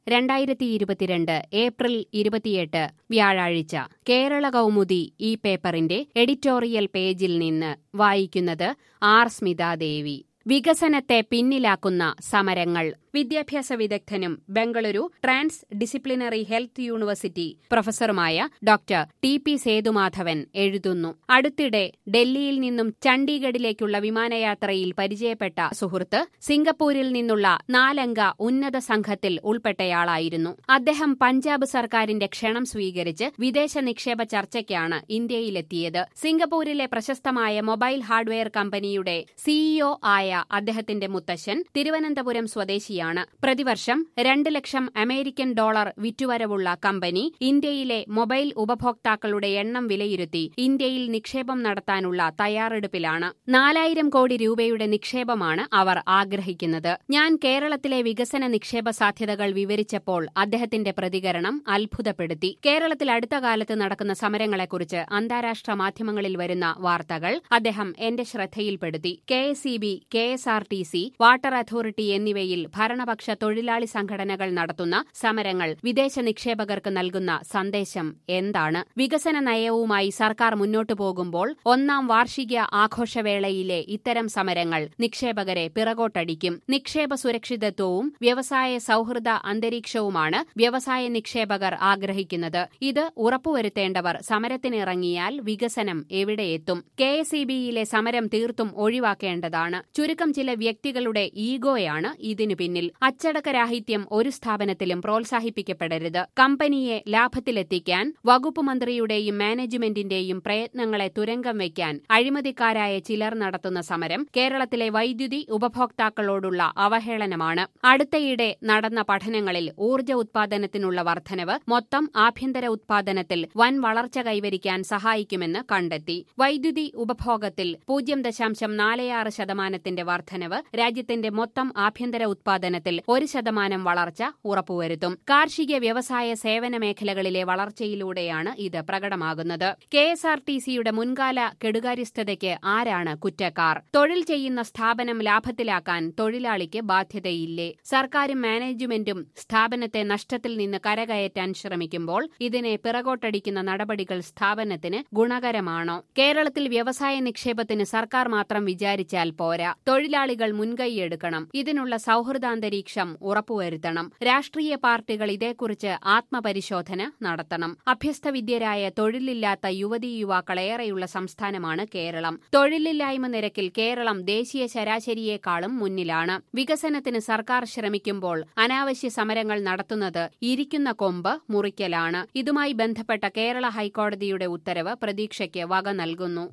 രണ്ടായിരത്തി ഇരുപത്തിരണ്ട് ഏപ്രിൽ ഇരുപത്തിയെട്ട് വ്യാഴാഴ്ച കേരള കൗമുദി ഈ പേപ്പറിന്റെ എഡിറ്റോറിയൽ പേജിൽ നിന്ന് വായിക്കുന്നത് ആർ സ്മിതാദേവി വികസനത്തെ പിന്നിലാക്കുന്ന സമരങ്ങൾ വിദ്യാഭ്യാസ വിദഗ്ധനും Bengaluru transdisciplinary health university പ്രൊഫസറുമായ ഡോക്ടർ ടി പി സേതുമാധവൻ എഴുതുന്നു അടുത്തിടെ ഡൽഹിയിൽ നിന്നും ചണ്ഡീഗഡിലേക്കുള്ള വിമാനയാത്രയിൽ പരിചയപ്പെട്ട സുഹൃത്ത് സിംഗപ്പൂരിൽ നിന്നുള്ള നാലംഗ ഉന്നത സംഘത്തിൽ ഉൾപ്പെട്ടയാളായിരുന്നു അദ്ദേഹം പഞ്ചാബ് സർക്കാരിന്റെ ക്ഷണം സ്വീകരിച്ച് വിദേശ നിക്ഷേപ ചർച്ചയ്ക്കാണ് ഇന്ത്യയിലെത്തിയത് സിംഗപ്പൂരിലെ പ്രശസ്തമായ മൊബൈൽ ഹാർഡ്വെയർ കമ്പനിയുടെ സിഇഒ ആയ അദ്ദേഹത്തിന്റെ മുത്തശ്ശൻ തിരുവനന്തപുരം സ്വദേശിയാണ് പ്രതിവർഷം രണ്ട് ലക്ഷം അമേരിക്കൻ ഡോളർ വിറ്റുവരവുള്ള കമ്പനി ഇന്ത്യയിലെ മൊബൈൽ ഉപഭോക്താക്കളുടെ എണ്ണം വിലയിരുത്തി ഇന്ത്യയിൽ നിക്ഷേപം നടത്താനുള്ള തയ്യാറെടുപ്പിലാണ് നാലായിരം കോടി രൂപയുടെ നിക്ഷേപമാണ് അവർ ആഗ്രഹിക്കുന്നത് ഞാൻ കേരളത്തിലെ വികസന നിക്ഷേപ സാധ്യതകൾ വിവരിച്ചപ്പോൾ അദ്ദേഹത്തിന്റെ പ്രതികരണം അത്ഭുതപ്പെടുത്തി കേരളത്തിൽ അടുത്ത കാലത്ത് നടക്കുന്ന സമരങ്ങളെക്കുറിച്ച് അന്താരാഷ്ട്ര മാധ്യമങ്ങളിൽ വരുന്ന വാർത്തകൾ അദ്ദേഹം എന്റെ ശ്രദ്ധയിൽപ്പെടുത്തി K S E B K S R T C water authority എന്നിവയിൽ ഭരണപക്ഷ തൊഴിലാളി സംഘടനകൾ നടത്തുന്ന സമരങ്ങൾ വിദേശ നിക്ഷേപകർക്ക് നൽകുന്ന സന്ദേശം എന്താണ് വികസന നയവുമായി സർക്കാർ മുന്നോട്ടു പോകുമ്പോൾ ഒന്നാം വാർഷിക ആഘോഷവേളയിലെ ഇത്തരം സമരങ്ങൾ നിക്ഷേപകരെ പിറകോട്ടടിക്കും നിക്ഷേപ സുരക്ഷിതത്വവും വ്യവസായ സൌഹൃദ അന്തരീക്ഷവുമാണ് വ്യവസായ നിക്ഷേപകർ ആഗ്രഹിക്കുന്നത് ഇത് ഉറപ്പുവരുത്തേണ്ടവർ സമരത്തിനിറങ്ങിയാൽ വികസനം എവിടെയെത്തും കെ എസ് ഇ ബിയിലെ സമരം തീർത്തും ഒഴിവാക്കേണ്ടതാണ് ചുരുക്കം ചില വ്യക്തികളുടെ ഈഗോയാണ് ഇതിനു പിന്നിൽ അച്ചടക്കരാഹിത്യം ഒരു സ്ഥാപനത്തിലും പ്രോത്സാഹിപ്പിക്കപ്പെടരുത് കമ്പനിയെ ലാഭത്തിലെത്തിക്കാൻ വകുപ്പ് മന്ത്രിയുടെയും മാനേജ്മെന്റിന്റെയും പ്രയത്നങ്ങളെ തുരങ്കം വയ്ക്കാൻ അഴിമതിക്കാരായ ചിലർ നടത്തുന്ന സമരം കേരളത്തിലെ വൈദ്യുതി ഉപഭോക്താക്കളോടുള്ള അവഹേളനമാണ് അടുത്തയിടെ നടന്ന പഠനങ്ങളിൽ ഊർജ്ജ ഉത്പാദനത്തിനുള്ള വർധനവ് മൊത്തം ആഭ്യന്തര ഉത്പാദനത്തിൽ വൻ വളർച്ച കൈവരിക്കാൻ സഹായിക്കുമെന്ന് കണ്ടെത്തി വൈദ്യുതി ഉപഭോഗത്തിൽ പൂജ്യം ദശാംശം നാലേയാറ് ശതമാനത്തിന്റെ വർധനവ് രാജ്യത്തിന്റെ മൊത്തം ആഭ്യന്തര ഉത്പാദനത്തിൽ ഒരു ശതമാനം വളർച്ച ഉറപ്പുവരുത്തും കാർഷിക വ്യവസായ സേവന മേഖലകളിലെ വളർച്ചയിലൂടെയാണ് ഇത് പ്രകടമാകുന്നത് കെ എസ് ആർ ടി സിയുടെ മുൻകാല കെടുകാര്യസ്ഥതയ്ക്ക് ആരാണ് കുറ്റക്കാർ തൊഴിൽ ചെയ്യുന്ന സ്ഥാപനം ലാഭത്തിലാക്കാൻ തൊഴിലാളിക്ക് ബാധ്യതയില്ലേ സർക്കാരും മാനേജ്മെന്റും സ്ഥാപനത്തെ നഷ്ടത്തിൽ നിന്ന് കരകയറ്റാൻ ശ്രമിക്കുമ്പോൾ ഇതിനെ പിറകോട്ടടിക്കുന്ന നടപടികൾ സ്ഥാപനത്തിന് ഗുണകരമാണോ കേരളത്തിൽ വ്യവസായ നിക്ഷേപത്തിന് സർക്കാർ മാത്രം വിചാരിച്ചാൽ പോരാ തൊഴിലാളികൾ മുൻകൈയെടുക്കണം ഇതിനുള്ള സൌഹൃദാന്തരീക്ഷം ഉറപ്പുവരുത്തണം രാഷ്ട്രീയ പാർട്ടികൾ ഇതേക്കുറിച്ച് ആത്മപരിശോധന നടത്തണം അഭ്യസ്തവിദ്യരായ തൊഴിലില്ലാത്ത യുവതീ യുവാക്കളേറെയുള്ള സംസ്ഥാനമാണ് കേരളം തൊഴിലില്ലായ്മ നിരക്കിൽ കേരളം ദേശീയ ശരാശരിയേക്കാളും മുന്നിലാണ് വികസനത്തിന് സർക്കാർ ശ്രമിക്കുമ്പോൾ അനാവശ്യ സമരങ്ങൾ നടത്തുന്നത് ഇരിക്കുന്ന കൊമ്പ് മുറിക്കലാണ് ഇതുമായി ബന്ധപ്പെട്ട കേരള ഹൈക്കോടതിയുടെ ഉത്തരവ് പ്രതീക്ഷയ്ക്ക് വക നൽകുന്നു